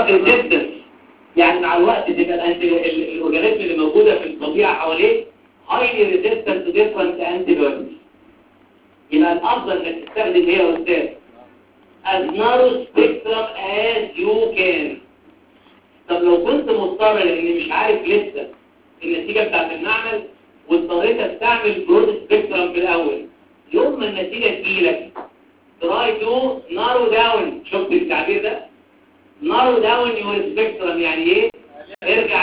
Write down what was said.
دراج ريزيستنس يعني مع الوقت تبقى الانتي الاورجانيزم اللي موجوده في الطبيعه حواليه هايلي ريزيستنت تو ديفرنت انتي بايوتكس يبقى الافضل انك تستخدم ايه يا استاذ as narrow spectrum as you can طب لو كنت مضطر لاني مش عارف لسه النتيجه بتاعت المعمل واضطريت استعمل برود سبيكترم في الاول يوم ما النتيجه تجيلك try to narrow down شفت التعبير ده narrow down your spectrum يعني ايه ارجع